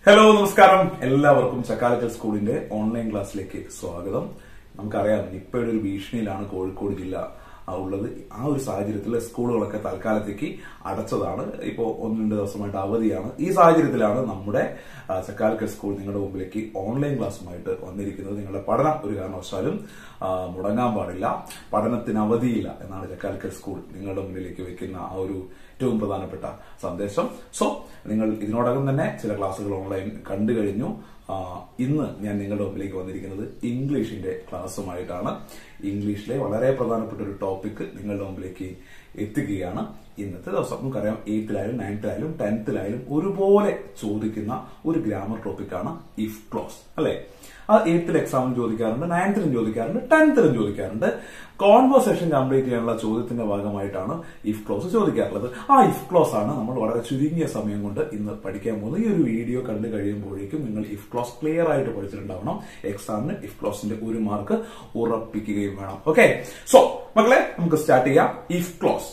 Hello നമസ്കാരം എല്ലാവർക്കും ചക്കാലക്കൽ സ്കൂളിന്റെ ഓൺലൈൻ ക്ലാസ്സിലേക്ക് സ്വാഗതം നമുക്കറിയാം നിപ്പയുടെ ഒരു ഭീഷണിയിലാണ് കോഴിക്കോട് ജില്ല ആ ഉള്ളത് ആ ഒരു സാഹചര്യത്തിൽ സ്കൂളുകളൊക്കെ തൽക്കാലത്തേക്ക് അടച്ചതാണ് ഇപ്പോൾ ഒന്ന് രണ്ട് ദിവസമായിട്ട് അവധിയാണ് ഈ സാഹചര്യത്തിലാണ് നമ്മുടെ ആ, ചക്കാലക്കൽ സ്കൂൾ നിങ്ങളുടെ മുമ്പിലേക്ക് ഓൺലൈൻ ക്ലാസ്സുമായിട്ട് വന്നിരിക്കുന്നത് നിങ്ങളുടെ പഠനം ഒരു കാരണവശാലും ആ, മുടങ്ങാൻ പാടില്ല പഠനത്തിന് അവധിയില്ല എന്നാണ് ചക്കാലക്കൽ സ്കൂൾ നിങ്ങളുടെ മുന്നിലേക്ക് വെക്കുന്ന ആ ഒരു ഏറ്റവും പ്രധാനപ്പെട്ട സന്ദേശം സോ നിങ്ങൾ ഇതിനോടകം തന്നെ ചില ക്ലാസ്സുകൾ ഓൺലൈൻ കണ്ടു കഴിഞ്ഞു ആ, ഇന്ന് ഞാൻ നിങ്ങളുടെ മുമ്പിലേക്ക് വന്നിരിക്കുന്നത് ഇംഗ്ലീഷിന്റെ ക്ലാസ്സുമായിട്ടാണ് ഇംഗ്ലീഷിലെ വളരെ പ്രധാനപ്പെട്ട ഒരു ടോപ്പിക് നിങ്ങളുടെ മുമ്പിലേക്ക് എത്തിക്കുകയാണ് ഇന്നത്തെ ദിവസം നമുക്കറിയാം എയ്ത്തിലായാലും നയൻത്തിലായാലും ടെൻത്തിലായാലും ഒരുപോലെ ചോദിക്കുന്ന ഒരു ഗ്രാമർ ടോപ്പിക്കാണ് ഇഫ് ക്ലോസ് അല്ലെ അത് എയ്ത്തിൽ എക്സാമിന് ചോദിക്കാറുണ്ട് നയൻത്തിലും ചോദിക്കാറുണ്ട് ടെൻത്തിലും ചോദിക്കാറുണ്ട് കോൺവെർസേഷൻ കംപ്ലീറ്റ് ചെയ്യാനുള്ള ചോദ്യത്തിന്റെ ഭാഗമായിട്ടാണ് ഇഫ് ക്ലോസ് ചോദിക്കാറുള്ളത് ആ ഇഫ് ക്ലോസ് ആണ് നമ്മൾ വളരെ ചുരുങ്ങിയ സമയം കൊണ്ട് ഇന്ന് പഠിക്കാൻ പോകുന്നത് ഈ ഒരു വീഡിയോ കണ്ടു കഴിയുമ്പോഴേക്കും നിങ്ങൾ ഇഫ് ക്ലോസ് ക്ലിയർ ആയിട്ട് പഠിച്ചിട്ടുണ്ടാവണം എക്സാമിന് ഇഫ് ക്ലോസിന്റെ ഒരു മാർക്ക് ഉറപ്പിക്കുകയും വേണം ഓക്കെ സോ മക്കളെ നമുക്ക് സ്റ്റാർട്ട് ചെയ്യാം ഇഫ് ക്ലോസ്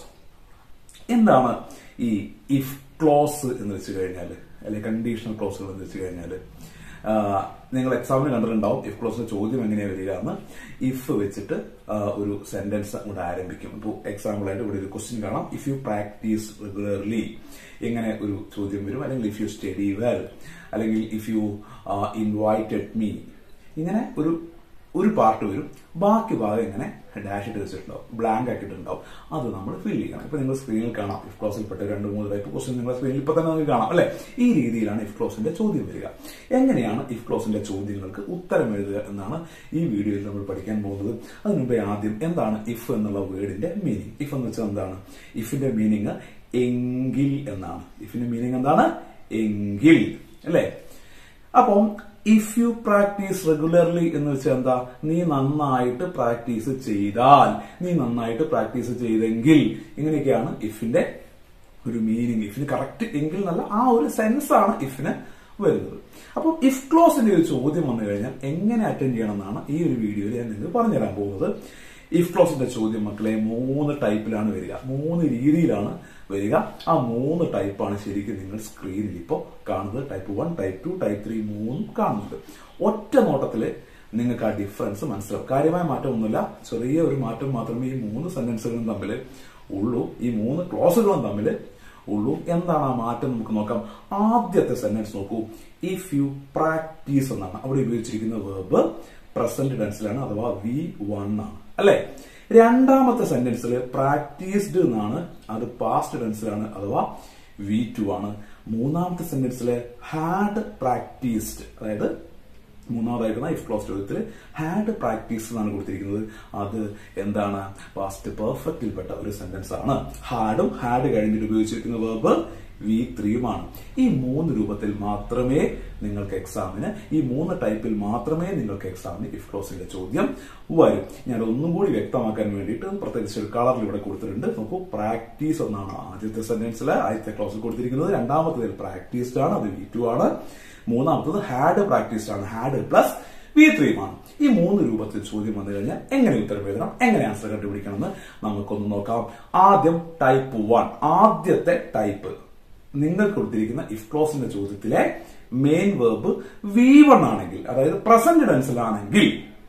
എന്താണ് ഈ ഇഫ് ക്ലോസ് എന്ന് വെച്ച് കഴിഞ്ഞാല് അല്ലെങ്കിൽ കണ്ടീഷണൽ ക്ലോസുകൾ എന്ന് വെച്ച് കഴിഞ്ഞാല് ആ, നിങ്ങൾ എക്സാമിന് കണ്ടിട്ടുണ്ടാവും ഇഫ് ക്ലോസിന്റെ ചോദ്യം എങ്ങനെയാ വരിക എന്ന് ഇഫ് വെച്ചിട്ട് ആ, ഒരു സെന്റൻസ് അങ്ങോട്ട് ആരംഭിക്കും ഇപ്പോൾ എക്സാമ്പിൾ ആയിട്ട് ഇവിടെ ഒരു ക്വസ്റ്റ്യൻ കാണാം ഇഫ് യു പ്രാക്ടീസ് റെഗുലർലി എങ്ങനെ ഒരു ചോദ്യം വരും അല്ലെങ്കിൽ ഇഫ് യു സ്റ്റഡി വെൽ അല്ലെങ്കിൽ ഇഫ് യു ഇൻവൈറ്റഡ് മീ ഇങ്ങനെ ഒരു ഒരു പാർട്ട് വരും ബാക്കി ഭാഗം ഇങ്ങനെ ഡാഷ് ഇട്ട് വെച്ചിട്ടുണ്ടാവും ബ്ലാങ്ക് ആക്കിയിട്ടുണ്ടാവും അത് നമ്മൾ ഫിൽ ചെയ്യണം ഇപ്പൊ നിങ്ങൾ സ്ക്രീനിൽ കാണാം ഇഫ് ക്ലോസിൽപ്പെട്ട രണ്ട് മൂന്ന് ടൈപ്പ് ക്വസ്റ്റ്യൻ നിങ്ങളുടെ സ്ക്രീനിൽ ഇപ്പൊ തന്നെ നമുക്ക് കാണാം അല്ലെ ഈ രീതിയിലാണ് ഇഫ് ക്ലോസിന്റെ ചോദ്യം വരിക എങ്ങനെയാണ് ഇഫ് ക്ലോസിന്റെ ചോദ്യങ്ങൾക്ക് ഉത്തരം എഴുതുക എന്നാണ് ഈ വീഡിയോയിൽ നമ്മൾ പഠിക്കാൻ പോകുന്നത് അതിനു മുമ്പേ ആദ്യം എന്താണ് ഇഫ് എന്നുള്ള വേർഡിന്റെ മീനിങ് ഇഫ് എന്ന് വെച്ചാൽ എന്താണ് ഇഫിന്റെ മീനിങ് എങ്കിൽ എന്നാണ് ഇഫിന്റെ മീനിങ് എന്താണ് എങ്കിൽ അല്ലേ അപ്പം ഇഫ് യു പ്രാക്ടീസ് റെഗുലർലി എന്ന് വെച്ചാൽ എന്താ നീ നന്നായിട്ട് പ്രാക്ടീസ് ചെയ്താൽ നീ നന്നായിട്ട് പ്രാക്ടീസ് ചെയ്തെങ്കിൽ ഇങ്ങനെയൊക്കെയാണ് ഇഫിന്റെ ഒരു മീനിങ് ഇഫിന് കറക്റ്റ് എങ്കിൽ എന്നല്ല ആ ഒരു സെൻസ് ആണ് ഇഫിന് വരുന്നത് അപ്പൊ ഇഫ് ക്ലോസിന്റെ ഒരു ചോദ്യം വന്നു കഴിഞ്ഞാൽ എങ്ങനെ അറ്റൻഡ് ചെയ്യണം എന്നാണ് ഈ ഒരു വീഡിയോയിൽ ഞാൻ നിങ്ങൾക്ക് പറഞ്ഞുതരാൻ പോകുന്നത് ഇഫ് ക്ലോസിന്റെ ചോദ്യം മക്കളെ മൂന്ന് ടൈപ്പിലാണ് വരിക മൂന്ന് രീതിയിലാണ് വരിക ആ മൂന്ന് ടൈപ്പാണ് ശരിക്കും നിങ്ങൾ സ്ക്രീനിൽ ഇപ്പോൾ കാണുന്നത് type one type two type three മൂന്നും കാണുന്നുണ്ട് ഒറ്റ നോട്ടത്തില് നിങ്ങൾക്ക് ആ ഡിഫറൻസ് മനസ്സിലാവും കാര്യമായ മാറ്റമൊന്നുമില്ല ചെറിയ ഒരു മാറ്റം മാത്രമേ ഈ മൂന്ന് സെന്റൻസുകളും തമ്മിൽ ഉള്ളൂ ഈ മൂന്ന് ക്ലോസുകളും തമ്മിൽ ഉള്ളൂ എന്താണ് ആ മാറ്റം നമുക്ക് നോക്കാം ആദ്യത്തെ സെന്റൻസ് നോക്കൂ ഇഫ് യു പ്രാക്ടീസ് എന്നാണ് അവിടെ ഉപയോഗിച്ചിരിക്കുന്ന വേർബ് പ്രസന്റ് ടെൻസിലാണ് അഥവാ വി വൺ ആണ് അല്ലെ രണ്ടാമത്തെ സെന്റൻസിൽ പ്രാക്ടീസ്ഡ് എന്നാണ് അത് പാസ്റ്റ് ടെൻസിലാണ് അഥവാ വി ടു ആണ് മൂന്നാമത്തെ സെന്റൻസിൽ ഹാഡ് പ്രാക്ടീസ്ഡ് അതായത് മൂന്നാമതായിരുന്ന ഇഫ് ക്ലോസ് ചോദ്യത്തിൽ ഹാഡ് പ്രാക്ടീസ് എന്നാണ് കൊടുത്തിരിക്കുന്നത് അത് എന്താണ് പാസ്റ്റ് പെർഫെക്റ്റിൽപ്പെട്ട ഒരു സെന്റൻസ് ആണ് ഹാഡും ഹാഡ് കഴിഞ്ഞിട്ട് ഉപയോഗിച്ചിരിക്കുന്ന വേർബ് വി ത്രീയുമാണ് ഈ മൂന്ന് രൂപത്തിൽ മാത്രമേ നിങ്ങൾക്ക് എക്സാമിന് ഈ മൂന്ന് ടൈപ്പിൽ മാത്രമേ നിങ്ങൾക്ക് എക്സാമിന് ഇഫ് ക്ലോസിന്റെ ചോദ്യം വരും ഞാൻ ഒന്നും കൂടി വ്യക്തമാക്കാൻ വേണ്ടിയിട്ട് പ്രത്യേകിച്ച് ഒരു കളറിൽ ഇവിടെ കൊടുത്തിട്ടുണ്ട് നോക്കൂ പ്രാക്ടീസ് എന്നാണ് ആദ്യത്തെ സെന്റൻസിൽ ആദ്യത്തെ ക്ലോസിൽ കൊടുത്തിരിക്കുന്നത് രണ്ടാമത്തേതിൽ പ്രാക്ടീസ്ഡ് ആണ് അത് വി ടു ആണ് മൂന്നാമത്തത് ഹാഡ് പ്രാക്ടീസ്ഡ് ആണ് ഹാഡ് പ്ലസ് വി ത്രീയുമാണ് ഈ മൂന്ന് രൂപത്തിൽ ചോദ്യം വന്നു കഴിഞ്ഞാൽ എങ്ങനെ ഉത്തരം എഴുതണം എങ്ങനെ ആൻസർ കണ്ടുപിടിക്കണം എന്ന് നമുക്കൊന്ന് നോക്കാം ആദ്യം ടൈപ്പ് വൺ ആദ്യത്തെ ടൈപ്പ് നിങ്ങൾ കൊടുത്തിരിക്കുന്ന ഇഫ് ക്ലോസിന്റെ ചോദ്യത്തിലെ മെയിൻ വേർബ് വി വൺ ആണെങ്കിൽ അതായത് പ്രസന്റ് ടെൻസിലാണെങ്കിൽ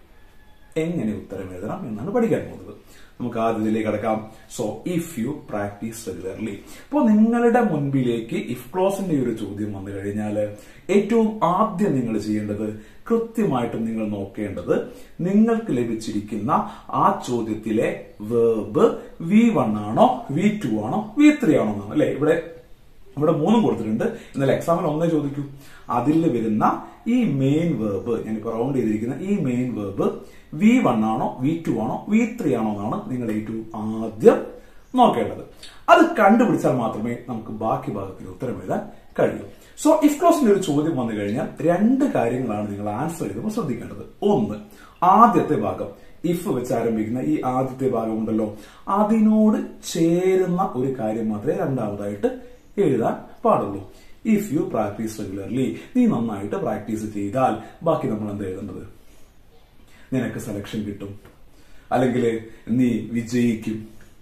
എങ്ങനെ ഉത്തരം എഴുതണം എന്നാണ് പഠിക്കാൻ പോകുന്നത് നമുക്ക് ആദ്യത്തിലേക്ക് കടക്കാം so if you practise regularly അപ്പോൾ നിങ്ങളുടെ മുൻപിലേക്ക് ഇഫ് ക്ലോസിന്റെ ഒരു ചോദ്യം വന്നു കഴിഞ്ഞാൽ ഏറ്റവും ആദ്യം നിങ്ങൾ ചെയ്യേണ്ടത് കൃത്യമായിട്ടും നിങ്ങൾ നോക്കേണ്ടത് നിങ്ങൾക്ക് ലഭിച്ചിരിക്കുന്ന ആ ചോദ്യത്തിലെ വേർബ് വി വൺ ആണോ വി ടു ആണോ വി ത്രീ ആണോ എന്നാണ് അല്ലെ ഇവിടെ ഇവിടെ മൂന്നും കൊടുത്തിട്ടുണ്ട് എന്നാൽ എക്സാമിൽ ഒന്നേ ചോദിക്കൂ അതിൽ വരുന്ന ഈ മെയിൻ വേർബ് ഞാനിപ്പോ റൗണ്ട് ചെയ്തിരിക്കുന്ന ഈ മെയിൻ വേർബ് വി വൺ ആണോ വി ടു ആണോ വി ത്രീ ആണോ എന്നാണ് നിങ്ങൾ ഏറ്റവും ആദ്യം നോക്കേണ്ടത് അത് കണ്ടുപിടിച്ചാൽ മാത്രമേ നമുക്ക് ബാക്കി ഭാഗത്തിൽ ഉത്തരം എഴുതാൻ കഴിയൂ സോ ഇഫ് ക്ലോസിന്റെ ഒരു ചോദ്യം വന്നു കഴിഞ്ഞാൽ രണ്ട് കാര്യങ്ങളാണ് നിങ്ങൾ ആൻസർ ചെയ്തപ്പോൾ ശ്രദ്ധിക്കേണ്ടത് ഒന്ന് ആദ്യത്തെ ഭാഗം ഇഫ് വെച്ച് ആരംഭിക്കുന്ന ഈ ആദ്യത്തെ ഭാഗം ഉണ്ടല്ലോ അതിനോട് ചേരുന്ന ഒരു കാര്യം മാത്രമേ രണ്ടാമതായിട്ട് എഴുതാൻ പാടുള്ളൂ ഇഫ് യു പ്രാക്ടീസ് റെഗുലർലി നീ നന്നായിട്ട് പ്രാക്ടീസ് ചെയ്താൽ ബാക്കി നമ്മൾ എന്താ എഴുതേണ്ടത് നിനക്ക് സെലക്ഷൻ കിട്ടും അല്ലെങ്കിൽ നീ വിജയിക്കും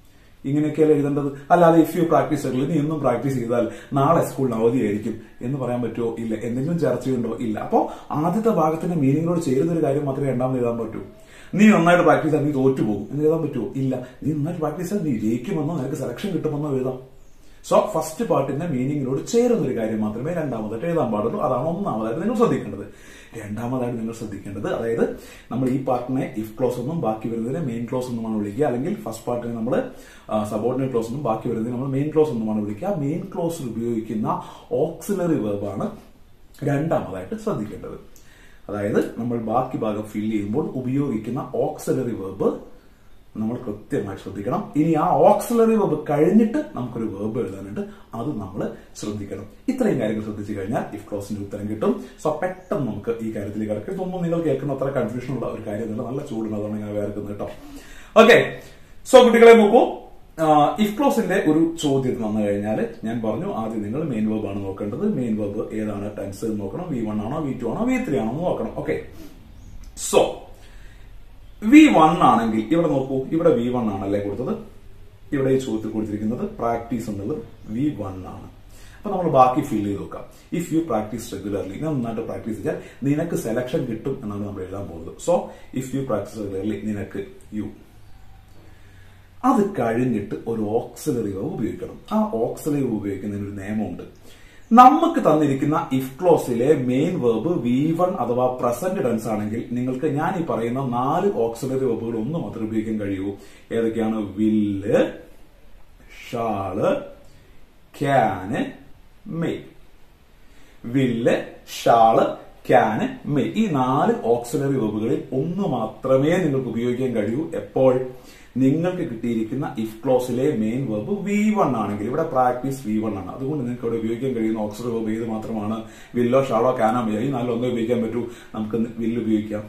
ഇങ്ങനെയൊക്കെയല്ലേ എഴുതേണ്ടത് അല്ലാതെ ഇഫ് യു പ്രാക്ടീസ് റെഗുലർലി നീ ഇന്നും പ്രാക്ടീസ് ചെയ്താൽ നാളെ സ്കൂളിന് അവധിയായിരിക്കും എന്ന് പറയാൻ പറ്റുമോ ഇല്ല എന്തെങ്കിലും ചർച്ചയുണ്ടോ ഇല്ല അപ്പോ ആദ്യത്തെ ഭാഗത്തിന്റെ മീനിങ്ങിനോട് ചേരുന്ന ഒരു കാര്യം മാത്രമേ രണ്ടാമത് എഴുതാൻ പറ്റൂ നീ നന്നായിട്ട് പ്രാക്ടീസ് ചെയ്താൽ നീ തോറ്റുപോകും എന്ന് എഴുതാൻ പറ്റുമോ ഇല്ല നീ നന്നായിട്ട് പ്രാക്ടീസ് ചെയ്താൽ നീ ജയിക്കുമെന്നോ നിനക്ക് സെലക്ഷൻ കിട്ടുമെന്നോ എഴുതാം സോ ഫസ്റ്റ് പാർട്ടിന്റെ മീനിങ്ങിനോട് ചേരുന്ന ഒരു കാര്യം മാത്രമേ രണ്ടാമതായിട്ട് എഴുതാൻ പാടുള്ളൂ അതാണ് ഒന്നാമതായിട്ട് നിങ്ങൾ ശ്രദ്ധിക്കേണ്ടത് രണ്ടാമതായിട്ട് നിങ്ങൾ ശ്രദ്ധിക്കേണ്ടത് അതായത് നമ്മൾ ഈ പാർട്ടിനെ ഇഫ് ക്ലോസ് എന്നും ബാക്കി വരുന്നതിനെ മെയിൻ ക്ലോസ് എന്നുമാണ് വിളിക്കുക അല്ലെങ്കിൽ ഫസ്റ്റ് പാർട്ടിനെ നമ്മൾ സബോർഡിനേറ്റ് ക്ലോസ് എന്നും ബാക്കി വരുന്നതിനെ നമ്മൾ മെയിൻ ക്ലോസ് എന്നുമാണ് വിളിക്കുക മെയിൻ ക്ലോസിൽ ഉപയോഗിക്കുന്ന ഓക്സിലറി വെർബാണ് രണ്ടാമതായിട്ട് ശ്രദ്ധിക്കേണ്ടത് അതായത് നമ്മൾ ബാക്കി ഭാഗം ഫിൽ ചെയ്യുമ്പോൾ ഉപയോഗിക്കുന്ന ഓക്സിലറി വെർബ് നമ്മൾ കൃത്യമായി ശ്രദ്ധിക്കണം ഇനി ആ ഓക്സിലറി വെർബ് കഴിഞ്ഞിട്ട് നമുക്കൊരു വെർബ് എഴുതാനുണ്ട് അത് നമ്മൾ ശ്രദ്ധിക്കണം ഇത്രയും കാര്യങ്ങൾ ശ്രദ്ധിച്ചു കഴിഞ്ഞാൽ ഇഫ് ക്ലോസിന്റെ ഉത്തരം കിട്ടും സോ പെട്ടെന്ന് നമുക്ക് ഈ കാര്യത്തിൽ കിടക്കും ഇതൊന്നും നിങ്ങൾ കേൾക്കുന്ന അത്ര കൺഫ്യൂഷൻ ഉള്ള ഒരു കാര്യമല്ല നല്ല ചൂടുണ്ട് അതാണ് ഞാൻ വേർക്കുന്നത് കേട്ടോ ഓക്കെ സോ കുട്ടികളെ നോക്കൂ ഇഫ് ക്ലോസിന്റെ ഒരു ചോദ്യം വന്നു കഴിഞ്ഞാൽ ഞാൻ പറഞ്ഞു ആദ്യം നിങ്ങൾ മെയിൻ വെർബ് ആണ് നോക്കേണ്ടത് മെയിൻ വെർബ് ഏതാണ് ടെൻസ് നോക്കണം വി വൺ ആണോ വി ടു ആണോ വി ത്രീ ആണോ എന്ന് നോക്കണം ഓക്കെ സോ വി വൺ ആണെങ്കിൽ ഇവിടെ നോക്കൂ ഇവിടെ വി വൺ ആണല്ലേ കൊടുത്തത് ഇവിടെ ഈ ചോദ്യത്തിൽ കൊടുത്തിരിക്കുന്നത് പ്രാക്ടീസ് എന്നുള്ളത് വി വൺ ആണ് അപ്പൊ നമ്മൾ ബാക്കി ഫിൽ ചെയ്ത് നോക്കാം ഇഫ് യു പ്രാക്ടീസ് റെഗുലർലി നന്നായിട്ട് പ്രാക്ടീസ് ചെയ്താൽ നിനക്ക് സെലക്ഷൻ കിട്ടും എന്നാണ് നമ്മൾ എഴുതാൻ പോകുന്നത് so if you practise regularly നിനക്ക് യു അത് കഴിഞ്ഞിട്ട് ഒരു ഓക്സിലറി വേവ് ഉപയോഗിക്കണം ആ ഓക്സിലറി ഉപയോഗിക്കുന്നതിന് ഒരു നിയമമുണ്ട് നമുക്ക് തന്നിരിക്കുന്ന ഇഫ് ക്ലോസിലെ മെയിൻ വേർബ് വി വൺ അഥവാ പ്രസന്റ് ടെൻസ് ആണെങ്കിൽ നിങ്ങൾക്ക് ഞാൻ ഈ പറയുന്ന നാല് ഓക്സിലറി വേർബുകൾ ഒന്ന് മാത്രമേ ഉപയോഗിക്കാൻ കഴിയൂ ഏതൊക്കെയാണ് will shall can may will shall can may ഈ നാല് ഓക്സിലറി വെബുകളിൽ ഒന്ന് മാത്രമേ നിങ്ങൾക്ക് ഉപയോഗിക്കാൻ കഴിയൂ എപ്പോൾ നിങ്ങൾക്ക് കിട്ടിയിരിക്കുന്ന ഇഫ് ക്ലോസിലെ മെയിൻ വെബ് വി വൺ ആണെങ്കിൽ ഇവിടെ പ്രാക്ടീസ് വി വൺ ആണ് അതുകൊണ്ട് നിങ്ങൾക്ക് ഇവിടെ ഉപയോഗിക്കാൻ കഴിയുന്ന ഓക്സിലറി വെബ് ഏത് മാത്രമാണ് വില്ലോ ഷാളോ ക്യാനോ മെയ് ഈ നാലൊന്നേ ഉപയോഗിക്കാൻ പറ്റൂ നമുക്ക് വില്ല് ഉപയോഗിക്കാം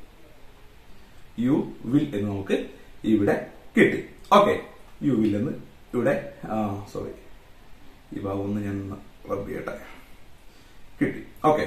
യു വിൽ എന്ന് നമുക്ക് ഇവിടെ കിട്ടി ഓക്കെ യു വിൽ എന്ന് ഇവിടെ സോറി ഈ ഭാഗം ഒന്ന് ഞാൻ റബ്ബ് ചെയ്യട്ടെ കിട്ടി ഓക്കെ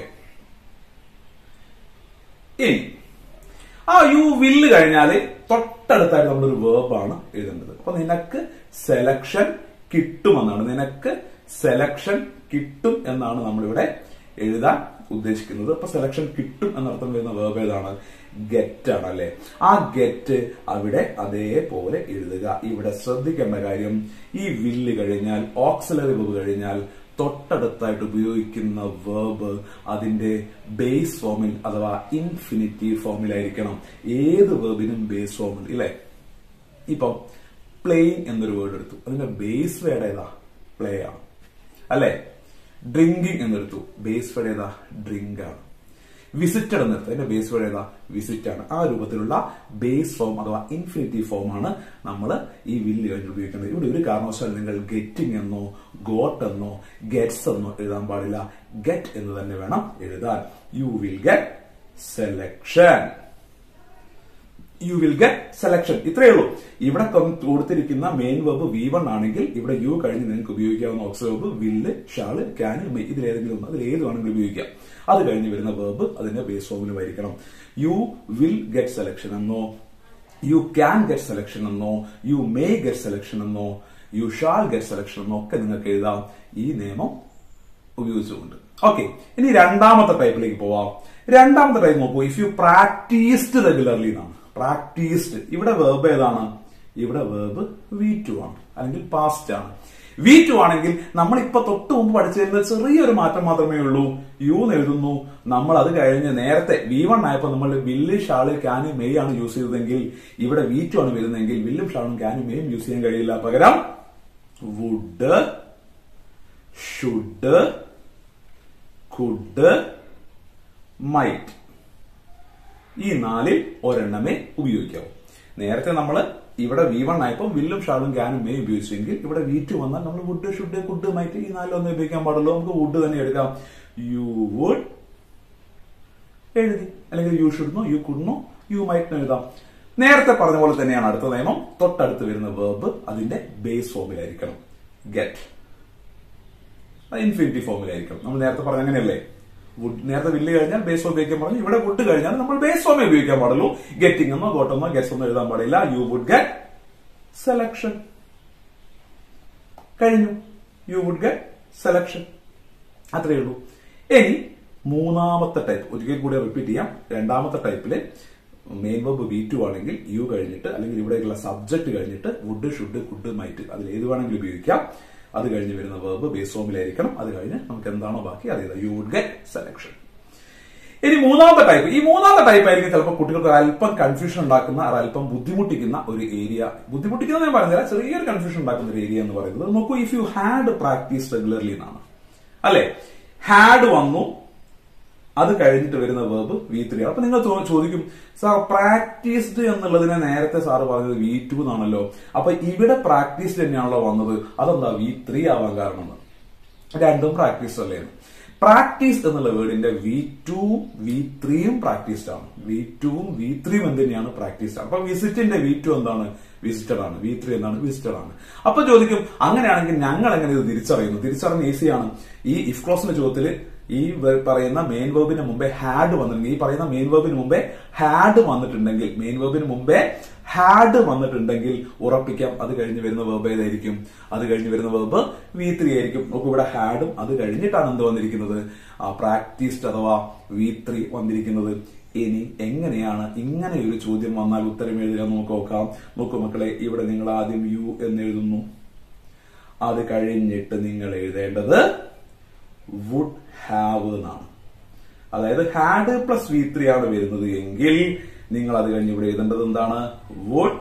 ഇനി ആ യു വില്ല് കഴിഞ്ഞാല് തൊട്ടടുത്തായിട്ട് നമ്മളൊരു വേർബാണ് എഴുതേണ്ടത് അപ്പൊ നിനക്ക് സെലക്ഷൻ കിട്ടുമെന്നാണ് നിനക്ക് സെലക്ഷൻ കിട്ടും എന്നാണ് നമ്മളിവിടെ എഴുതാൻ ഉദ്ദേശിക്കുന്നത് അപ്പൊ സെലക്ഷൻ കിട്ടും എന്നർത്ഥം വരുന്ന വേർബ് ഏതാണ് ഗെറ്റ് ആണ് അല്ലെ ആ ഗെറ്റ് അവിടെ അതേപോലെ എഴുതുക ഇവിടെ ശ്രദ്ധിക്കേണ്ട കാര്യം ഈ വില്ല് കഴിഞ്ഞാൽ ഓക്സിലറി വെബ് കഴിഞ്ഞാൽ തൊട്ടടുത്തായിട്ട് ഉപയോഗിക്കുന്ന വേർബ് അതിന്റെ ബേസ് ഫോമിൽ അഥവാ ഇൻഫിനിറ്റീവ് ഫോമിലായിരിക്കണം ഏത് വേർബിനും ബേസ് ഫോമിൽ ഇല്ലേ ഇപ്പം പ്ലേയിങ് എന്നൊരു വേർഡ് എടുത്തു അതിന്റെ ബേസ് വേർഡ് ഏതാ പ്ലേ ആണ് അല്ലെ ഡ്രിങ്കിങ് എന്നെടുത്തു ബേസ് വേർഡ് ഏതാ ഡ്രിങ്ക് ആണ് വിസിറ്റഡ് എന്നെടുത്തു അതിന്റെ ബേസ് വേർഡ് ഏതാ വിസിറ്റ് ആണ് ആ രൂപത്തിലുള്ള ബേസ് ഫോം അഥവാ ഇൻഫിനിറ്റീവ് ഫോം ആണ് നമ്മൾ ഈ വില്ല് കഴിഞ്ഞ് ഉപയോഗിക്കുന്നത് ഇവിടെ ഒരു കാരണവശാലും നിങ്ങൾ ഗെറ്റിംഗ് എന്നോ ഗോട്ട് എന്നോ ഗെറ്റ്സ് എന്നോ എഴുതാൻ പാടില്ല ഗെറ്റ് എന്ന് തന്നെ വേണം എഴുതാൻ you will get selection you will get selection ഇത്രയേ ഉള്ളൂ ഇവിടെ കൊടുത്തിരിക്കുന്ന മെയിൻ വെബ് വി വൺ ആണെങ്കിൽ ഇവിടെ യു കഴിഞ്ഞ് നിങ്ങൾക്ക് ഉപയോഗിക്കാവുന്ന aux verb will shall can may ഇതിലേതെങ്കിലും ഒന്ന് അതിൽ ഏത് വേണമെങ്കിലും ഉപയോഗിക്കാം അത് കഴിഞ്ഞ് വരുന്ന വെബ് അതിന്റെ ബേസ് ഫോമിലുമായിരിക്കണം യു വിൽ ഗെറ്റ് സെലക്ഷൻ എന്നോ യു ക്യാൻ ഗെറ്റ് സെലക്ഷൻ എന്നോ യു മേ ഗെറ്റ് സെലക്ഷൻ എന്നോ യു ഷാൾ ഗെറ്റ് സെലക്ഷൻ എന്നോ ഒക്കെ നിങ്ങൾക്ക് എഴുതാം ഈ നിയമം ഉപയോഗിച്ചുകൊണ്ട് ഓക്കെ ഇനി രണ്ടാമത്തെ ടൈപ്പിലേക്ക് പോവാം രണ്ടാമത്തെ ടൈപ്പ് നോക്കൂ ഇഫ് യു പ്രാക്ടീസ്ഡ് റെഗുലർലി എന്നാണ് പ്രാക്ടീസ്ഡ് ഇവിടെ വേർബ് ഏതാണ് ഇവിടെ വേർബ് വി ടു ആണ് അല്ലെങ്കിൽ പാസ്റ്റ് ആണ് വി ടു ആണെങ്കിൽ നമ്മൾ ഇപ്പൊ തൊട്ട് മുമ്പ് പഠിച്ചിരുന്ന ചെറിയൊരു മാറ്റം മാത്രമേ ഉള്ളൂ യു എന്ന് എഴുതുന്നു നമ്മൾ അത് കഴിഞ്ഞ് നേരത്തെ വി വൺ ആയപ്പോൾ നമ്മൾ വില്ല് ഷാള് ക്യാന് മെയ് ആണ് യൂസ് ചെയ്തതെങ്കിൽ ഇവിടെ വി ടു ആണ് വരുന്നതെങ്കിൽ വില്ലും ഷാളും ക്യാനും മെയും യൂസ് ചെയ്യാൻ കഴിയില്ല പകരം വുഡ് ഷുഡ് കുഡ് മൈറ്റ് ഈ നാലിൽ ഒരെണ്ണമേ ഉപയോഗിക്കാവൂ നേരത്തെ നമ്മൾ ഇവിടെ വി വൺ ആയപ്പോൾ വില്ലും ഷാളും ക്യാനും മേ ഉപയോഗിച്ചെങ്കിൽ ഇവിടെ വി ടു വന്നാൽ നമ്മൾ വുഡ് ഷുഡ് കുഡ് മൈറ്റ് ഈ നാലൊന്നും ഉപയോഗിക്കാൻ പാടുള്ളൂ നമുക്ക് വുഡ് തന്നെ എടുക്കാം യു വുഡ് എഴുതി അല്ലെങ്കിൽ യു ഷുഡ്നോ യു കുഡ്നോ യു മൈറ്റ് എഴുതാം നേരത്തെ പറഞ്ഞ പോലെ തന്നെയാണ് അടുത്ത നിയമം തൊട്ടടുത്ത് വരുന്ന വേർബ് അതിന്റെ ബേസ് ഫോമിലായിരിക്കണം ഗെറ്റ് ഇൻഫിനിറ്റി ഫോമിലായിരിക്കണം നമ്മൾ നേരത്തെ പറഞ്ഞ അങ്ങനെയല്ലേ വുഡ് നേരത്തെ വില്ല് കഴിഞ്ഞാൽ ബേസ് ഫോം ഉപയോഗിക്കാൻ പറഞ്ഞു ഇവിടെ വുഡ് കഴിഞ്ഞാൽ നമ്മൾ ബേസ് ഫോമേ ഉപയോഗിക്കാൻ പാടുള്ളൂ ഗെറ്റിംഗ് എന്നോ ഗോട്ടെന്നോ ഗെറ്റ്സ് ഒന്നും എഴുതാൻ പാടില്ല യു വുഡ് ഗെറ്റ് സെലക്ഷൻ കഴിഞ്ഞു യു വുഡ് ഗെറ്റ് സെലക്ഷൻ അത്രയേ ഉള്ളൂ ഇനി മൂന്നാമത്തെ ടൈപ്പ് ഒരിക്കൽ കൂടി റിപ്പീറ്റ് ചെയ്യാം രണ്ടാമത്തെ ടൈപ്പില് മെയിൻ വെബ് വി ടു ആണെങ്കിൽ യു കഴിഞ്ഞിട്ട് അല്ലെങ്കിൽ ഇവിടേക്കുള്ള സബ്ജക്ട് കഴിഞ്ഞിട്ട് വുഡ് ഷുഡ് കുഡ് മൈറ്റ് അതിൽ ഏത് വേണമെങ്കിലും ഉപയോഗിക്കാം അത് കഴിഞ്ഞ് വരുന്ന വേർബ് ബേസ് ഫോമിലായിരിക്കണം അത് കഴിഞ്ഞ് നമുക്ക് എന്താണോ ബാക്കി അത് യു വുഡ് ഗെറ്റ് സെലക്ഷൻ ഇനി മൂന്നാമത്തെ ടൈപ്പ് ഈ മൂന്നാമത്തെ ടൈപ്പ് ആയിരിക്കും ചിലപ്പോൾ കുട്ടികൾക്ക് അല്പം കൺഫ്യൂഷൻ ഉണ്ടാക്കുന്ന അല്പം ബുദ്ധിമുട്ടിക്കുന്ന ഒരു ഏരിയ ബുദ്ധിമുട്ടിക്കുന്ന ഞാൻ പറഞ്ഞില്ല ചെറിയൊരു കൺഫ്യൂഷൻ ഉണ്ടാക്കുന്ന ഒരു ഏരിയ എന്ന് പറയുന്നത് നോക്കൂ if you had practise regularly എന്നാണ് അല്ലെ ഹാഡ് വന്നു അത് കഴിഞ്ഞിട്ട് വരുന്ന വേർബ് വി ത്രീ അപ്പൊ നിങ്ങൾ ചോ- ചോദിക്കും സാർ പ്രാക്ടീസ്ഡ് എന്നുള്ളതിനെ നേരത്തെ സാറ് പറഞ്ഞത് വി ടു എന്നാണല്ലോ അപ്പൊ ഇവിടെ പ്രാക്ടീസ്ഡ് തന്നെയാണല്ലോ വന്നത് അതെന്താ വി ത്രീ ആവാൻ കാരണം എന്ന്. രണ്ടും പ്രാക്ടീസ് അല്ലേ പ്രാക്ടീസ് എന്നുള്ള വേർഡിന്റെ വി ടു വി ത്രീയും പ്രാക്ടീസ്ഡ് ആണ് വി ടുവും വി ത്രീയും എന്ത് തന്നെയാണ് പ്രാക്ടീസ്ഡ് ആണ് അപ്പൊ വിസിറ്റിന്റെ വി ടു എന്താണ് വിസിറ്റഡ് ആണ് വി ത്രീ എന്താണ് വിസിറ്റഡ് ആണ് അപ്പൊ ചോദിക്കും അങ്ങനെയാണെങ്കിൽ ഞങ്ങൾ എങ്ങനെ ഇത് തിരിച്ചറിയുന്നു തിരിച്ചറിയുന്ന ഈസിയാണ് ഈ ഇഫ് ക്ലോസിന്റെ ചോദ്യത്തിൽ ഈ വെ- പറയുന്ന മെയിൻ വേർബിന് മുമ്പേ ഹാഡ് വന്നിട്ടുണ്ടെങ്കിൽ ഈ പറയുന്ന മെയിൻ വേർബിന് മുമ്പേ ഹാഡ് വന്നിട്ടുണ്ടെങ്കിൽ മെയിൻ വേർബിന് മുമ്പേ ഹാഡ് വന്നിട്ടുണ്ടെങ്കിൽ ഉറപ്പിക്കാം അത് കഴിഞ്ഞ് വരുന്ന വേർബ് ഏതായിരിക്കും അത് കഴിഞ്ഞ് വരുന്ന വേർബ് വി ത്രീ ആയിരിക്കും നോക്കൂ ഇവിടെ ഹാഡും അത് കഴിഞ്ഞിട്ടാണ് എന്ത് വന്നിരിക്കുന്നത് പ്രാക്ടീസ്ഡ് അഥവാ വി ത്രീ വന്നിരിക്കുന്നത് ഇനി എങ്ങനെയാണ് ഇങ്ങനെ ഒരു ചോദ്യം വന്നാൽ ഉത്തരം എഴുതുക നമുക്ക് നോക്കാം നോക്കൂ മക്കളെ ഇവിടെ നിങ്ങൾ ആദ്യം യു എന്ന് എഴുതുന്നു അത് കഴിഞ്ഞിട്ട് നിങ്ങൾ എഴുതേണ്ടത് വുഡ് ഹാവ് എന്നാണ് അതായത് ഹാഡ് പ്ലസ് വി ത്രീ ആണ് വരുന്നത് എങ്കിൽ നിങ്ങൾ അത് കഴിഞ്ഞ് ഇവിടെ എഴുതേണ്ടത് എന്താണ് വുഡ്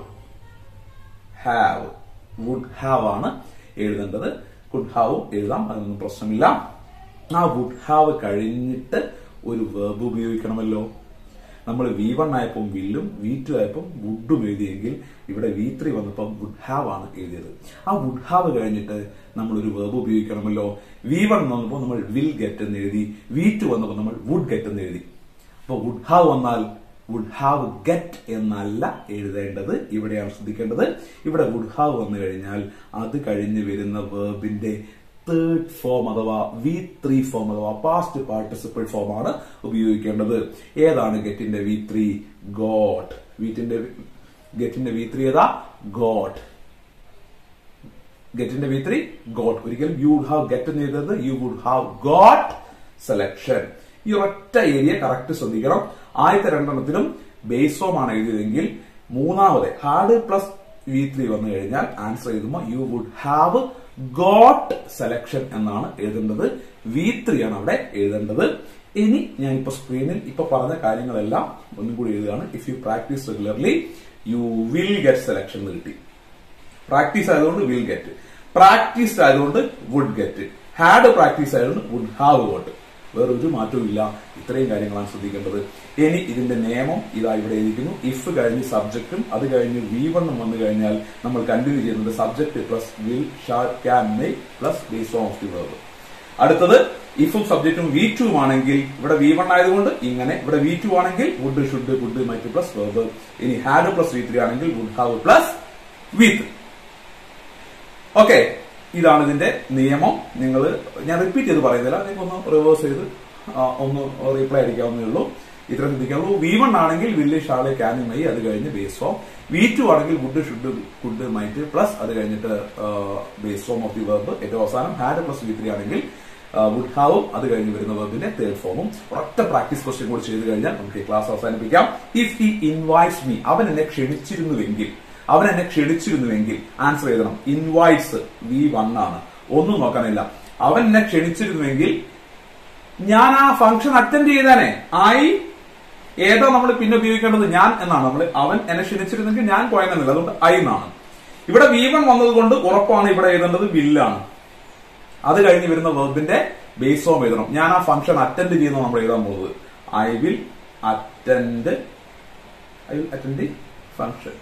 ഹാവ് വുഡ് ഹാവ് ആണ് എഴുതേണ്ടത് കുഡ് ഹാവും എഴുതാം അതൊന്നും പ്രശ്നമില്ല ആ വുഡ് ഹാവ് കഴിഞ്ഞിട്ട് ഒരു വേർബ് ഉപയോഗിക്കണമല്ലോ നമ്മൾ വി വൺ ആയപ്പം വില്ലും വി ടു ആയപ്പം വുഡും എഴുതിയെങ്കിൽ ഇവിടെ വി ത്രീ വന്നപ്പം വുഡ് ഹാവ് ആണ് എഴുതിയത് ആ വുഡ് ഹാവ് കഴിഞ്ഞിട്ട് നമ്മൾ ഒരു വേർബ് ഉപയോഗിക്കണമല്ലോ വി വൺ വന്നപ്പോൾ നമ്മൾ വിൽ ഗെറ്റ് എന്ന് എഴുതി വി ടു വന്നപ്പോൾ നമ്മൾ വുഡ് ഗെറ്റ് എന്ന് എഴുതി അപ്പൊ വുഡ് ഹാവ് വന്നാൽ വുഡ് ഹാവ് ഗെറ്റ് എന്നല്ല എഴുതേണ്ടത് ഇവിടെയാണ് ശ്രദ്ധിക്കേണ്ടത് ഇവിടെ വുഡ് ഹാവ് വന്നു കഴിഞ്ഞാൽ അത് കഴിഞ്ഞ് വരുന്ന വേർബിന്റെ തേർഡ് ഫോം അഥവാ വി ത്രീ ഫോം അഥവാ പാസ്റ്റ് പാർട്ടിസിപ്പിൾ ഫോം ആണ് ഉപയോഗിക്കേണ്ടത് ഏതാണ് ഗെറ്റിന്റെ വി ത്രീ ഗോട്ട് വീറ്റിന്റെ ഗെറ്റിന്റെ വി ത്രീ ഏതാ ഗോട്ട് ഗെറ്റിന്റെ വി ത്രീ ഗോട്ട് ഒരിക്കലും യു വുഡ് ഹാവ് ഗെറ്റ് എന്ന് എഴുതരുത് you would have got selection ഈ ഒറ്റ ഏരിയ കറക്റ്റ് ശ്രദ്ധിക്കണം ആദ്യത്തെ രണ്ടെണ്ണത്തിലും ബേസ് ഫോം ആണ് എഴുതിയതെങ്കിൽ മൂന്നാമത് ഹാർഡ് പ്ലസ് വി ത്രീ വന്നു കഴിഞ്ഞാൽ ആൻസർ എഴുതുമ്പോൾ you would have got selection എന്നാണ് എഴുതേണ്ടത് വി ത്രീ ആണ് അവിടെ എഴുതേണ്ടത് ഇനി ഞാൻ ഇപ്പൊ സ്ക്രീനിൽ ഇപ്പൊ പറഞ്ഞ കാര്യങ്ങളെല്ലാം ഒന്നും കൂടി എഴുതുകയാണ് if you practise regularly you will get selection എന്ന് കിട്ടി പ്രാക്ടീസ് ആയതുകൊണ്ട് വിൽ ഗെറ്റ് പ്രാക്ടീസ്ഡ് ആയതുകൊണ്ട് വുഡ് ഗെറ്റ് ഹാഡ് പ്രാക്ടീസ് ആയതുകൊണ്ട് വുഡ് ഹാവ് ഗോട്ട് വേറൊരു മാറ്റവും ഇല്ല ഇത്രയും കാര്യങ്ങളാണ് ശ്രദ്ധിക്കേണ്ടത് ഇനി ഇതിന്റെ നിയമം ഇതാ ഇവിടെ എഴുതിക്കുന്നു ഇഫ് കഴിഞ്ഞ് സബ്ജക്റ്റും അത് കഴിഞ്ഞ് വി വണ്ണും വന്നു കഴിഞ്ഞാൽ നമ്മൾ കണ്ടിന്യൂ ചെയ്യുന്നത് subject plus will shall can make plus base of the verb അടുത്തത് ഇഫും സബ്ജക്റ്റും വി ടു ആണെങ്കിൽ ഇവിടെ വി വൺ ആയതുകൊണ്ട് ഇങ്ങനെ ഇവിടെ വി ടു ആണെങ്കിൽ വുഡ് ഷുഡ് വുഡ് മറ്റ് പ്ലസ് വേർബ് ഇനി ഹാഡ് പ്ലസ് വി ത്രീ ആണെങ്കിൽ would have plus with okay ഇതാണ് ഇതിന്റെ നിയമം നിങ്ങൾ ഞാൻ റിപ്പീറ്റ് ചെയ്ത് പറയുന്നില്ല നിങ്ങൾക്ക് ഒന്ന് റിവേഴ്സ് ചെയ്ത് ആ, ഒന്ന് റീപ്ലൈ അടിക്കാവുന്നേ ഉള്ളൂ ഇത്ര ശ്രദ്ധിക്കാവുള്ളൂ വി വൺ ആണെങ്കിൽ വില്ല് ഷാളെ ക്യാനി മൈ അത് കഴിഞ്ഞ് ബേസ് ഫോം വി ടു ആണെങ്കിൽ would should could might plus അത് കഴിഞ്ഞിട്ട് base form of the verb ഏറ്റവും അവസാനം ഹാഡ് പ്ലസ് വി ത്രീ ആണെങ്കിൽ വുഡ് ഹാവും അത് കഴിഞ്ഞ് വരുന്ന വെർബിന്റെ തേർഡ് ഫോമും ഒറ്റ പ്രാക്ടീസ് ക്വസ്റ്റ്യൻ കൂടി ചെയ്ത് കഴിഞ്ഞാൽ നമുക്ക് ഈ ക്ലാസ് അവസാനിപ്പിക്കാം ഇഫ് ഹി ഇൻവൈറ്റ്സ് മീ അവൻ എന്നെ ക്ഷണിച്ചിരുന്നുവെങ്കിൽ അവൻ എന്നെ ക്ഷണിച്ചിരുന്നുവെങ്കിൽ ആൻസർ എഴുതണം ഇൻവൈറ്റ്സ് വി വൺ ആണ് ഒന്നും നോക്കാനില്ല അവൻ എന്നെ ക്ഷണിച്ചിരുന്നുവെങ്കിൽ ഞാൻ ആ ഫംഗ്ഷൻ അറ്റൻഡ് ചെയ്താനേ ഐ ഏതാ നമ്മൾ പിന്നെ ഉപയോഗിക്കേണ്ടത് ഞാൻ എന്നാണ് നമ്മൾ അവൻ എന്നെ ക്ഷണിച്ചിരുന്നെങ്കിൽ ഞാൻ പോയെന്നില്ല അതുകൊണ്ട് ഐ എന്നാണ് ഇവിടെ വി വൺ വന്നതുകൊണ്ട് ഉറപ്പാണ് ഇവിടെ എഴുതേണ്ടത് വില്ലാണ് അത് കഴിഞ്ഞ് വരുന്ന വെർബിന്റെ ബേസ് ഫോം എഴുതണം ഞാൻ ആ ഫംഗ്ഷൻ അറ്റൻഡ് ചെയ്യുന്ന നമ്മൾ എഴുതാൻ പോകുന്നത് I will attend I will attend the function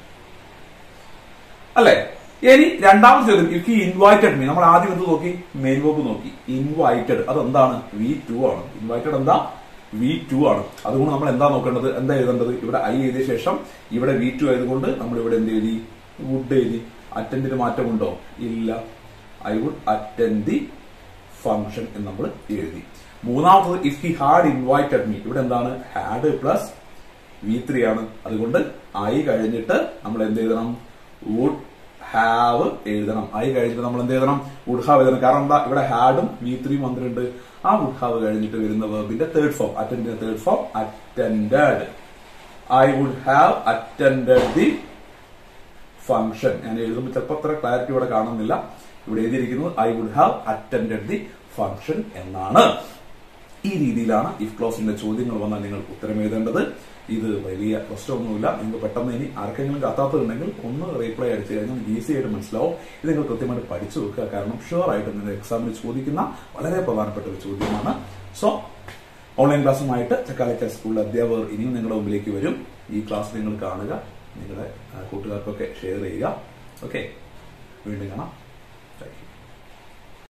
അല്ലെ ഇനി രണ്ടാമത്തെ ചോദ്യം ഇഫ് ഹി ഇൻവൈറ്റഡ് മീ നമ്മൾ ആദ്യം എന്ത് നോക്കി മെയിൻ വേർബ് നോക്കി ഇൻവൈറ്റഡ് അതെന്താണ് വി ടു ആണ് ഇൻവൈറ്റഡ് എന്താ വി ടു ആണ് അതുകൊണ്ട് നമ്മൾ എന്താ നോക്കേണ്ടത് എന്താ എഴുതേണ്ടത് ഇവിടെ ഐ എഴുതിയ ശേഷം ഇവിടെ വി ടു ആയതുകൊണ്ട് നമ്മൾ ഇവിടെ എന്ത് എഴുതി വുഡ് എഴുതി അറ്റൻഡിന് മാറ്റമുണ്ടോ ഇല്ല I would attend the function എന്ന് നമ്മൾ എഴുതി മൂന്നാമത്തത് if he had invited me ഇവിടെ എന്താണ് ഹാഡ് പ്ലസ് വി ത്രീ ആണ് അതുകൊണ്ട് ഐ കഴിഞ്ഞിട്ട് നമ്മൾ എന്ത് എഴുതണം വുഡ് ഹാവ് എഴുതണം ഐ കഴിഞ്ഞിട്ട് നമ്മൾ എന്ത് എഴുതണം വുഡ് ഹാവ് എഴുതണം കാരണം എന്താ ഇവിടെ ഹാഡും വി ത്രീ വന്നിട്ടുണ്ട് ആ വുഡ് ഹാവ് കഴിഞ്ഞിട്ട് വരുന്ന വെർബിന്റെ തേർഡ് ഫോം അറ്റൻഡിന്റെ third form attended I would have attended the function ഞാൻ എഴുതുമ്പോൾ ചിലപ്പോൾ അത്ര ക്ലാരിറ്റി ഇവിടെ കാണുന്നില്ല ഇവിടെ എഴുതിയിരിക്കുന്നത് I would have attended the function എന്നാണ് ഈ രീതിയിലാണ് ഇഫ് ക്ലോസിന്റെ ചോദ്യങ്ങൾ വന്നാൽ നിങ്ങൾ ഉത്തരം എഴുതേണ്ടത് ഇത് വലിയ പ്രശ്നമൊന്നുമില്ല നിങ്ങൾക്ക് പെട്ടെന്ന് ഇനി ആർക്കെങ്കിലും കത്താത്തതുണ്ടെങ്കിൽ ഒന്ന് റീപ്ലൈ അടിച്ചു കഴിഞ്ഞാൽ ഈസി ആയിട്ട് മനസ്സിലാവും ഇത് നിങ്ങൾ കൃത്യമായിട്ട് പഠിച്ചു വെക്കുക കാരണം ഷുവർ ആയിട്ട് നിങ്ങൾ എക്സാമിന് ചോദിക്കുന്ന വളരെ പ്രധാനപ്പെട്ട ഒരു ചോദ്യമാണ് സോ ഓൺലൈൻ ക്ലാസ്സുമായിട്ട് ചക്കാലക്ക സ്കൂളിലെ അധ്യാപകർ ഇനിയും നിങ്ങളുടെ മുമ്പിലേക്ക് വരും ഈ ക്ലാസ് നിങ്ങൾ കാണുക നിങ്ങളുടെ ആ, കൂട്ടുകാർക്കൊക്കെ ഷെയർ ചെയ്യുക ഓക്കെ വീണ്ടും കാണാം